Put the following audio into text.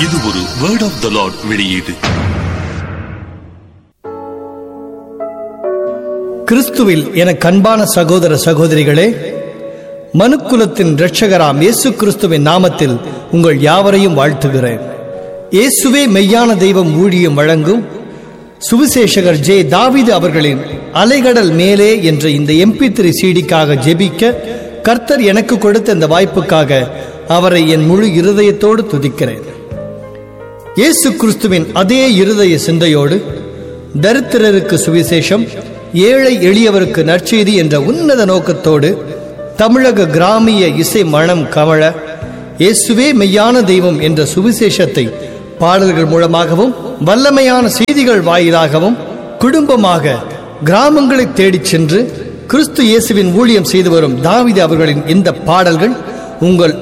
இது ஒரு word of the Lord வெளியீடு கிறிஸ்துவில் என கண்பான சகோதர சகோதரிகளே மனுக்குலத்தின் இரட்சகராம் இயேசு கிறிஸ்துவின் நாமத்தில் உங்கள் யாவரையும் வாழ்த்துகிறேன் இயேசுவே மெய்யான தெய்வம் ஊழியம் வழங்கும் சுவிசேஷகர் ஜே தாவீது அவர்களின் அலைகடல் மேலே என்ற இந்த எம்பி த்ரீ சீடிக்காக ஜெபிக்க கர்த்தர் எனக்கு கொடுத்த இந்த வாய்ப்புக்காக அவரை என் முழு இருதயத்தோடு துதிக்கிறேன் இயேசு கிறிஸ்துவின் அதே இருதய சிந்தையோடு தரித்திரருக்கு சுவிசேஷம் ஏழை எளியவருக்கு நற்செய்தி என்ற உன்னத நோக்கத்தோடு தமிழக கிராமிய இசை மனம் கமழ இயேசுவே மெய்யான தெய்வம் என்ற சுவிசேஷத்தை பாடல்கள் மூலமாகவும் வல்லமையான செய்திகள் வாயிலாகவும் குடும்பமாக கிராமங்களை தேடிச் சென்று கிறிஸ்து இயேசுவின் ஊழியம் செய்து வரும் தாவிது அவர்களின் இந்த பாடல்கள் உங்கள்